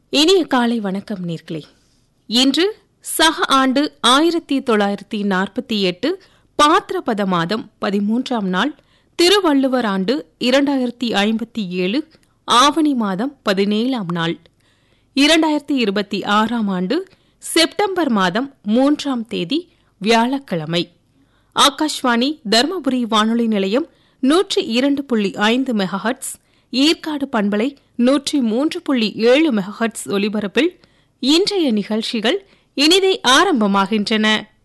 இனிய காலை வணக்கம் நேர்களே இன்று சக ஆண்டு ஆயிரத்தி தொள்ளாயிரத்தி நாற்பத்தி எட்டு பாத்திரபத மாதம் பதிமூன்றாம் நாள் திருவள்ளுவர் ஆண்டு இரண்டாயிரத்தி ஐம்பத்தி ஏழு ஆவணி மாதம் பதினேழாம் நாள் இரண்டாயிரத்தி இருபத்தி ஆறாம் ஆண்டு செப்டம்பர் மாதம் மூன்றாம் தேதி வியாழக்கிழமை ஆகாஷ்வாணி தர்மபுரி வானொலி நிலையம் நூற்றி இரண்டு புள்ளி ஐந்து மெகாஹட்ஸ் ஈர்க்காடு பண்பலை நூற்றி மூன்று புள்ளி ஏழு மெகாஹட்ஸ் ஒலிபரப்பில் இன்றைய நிகழ்ச்சிகள் இனிதே ஆரம்பமாகின்றன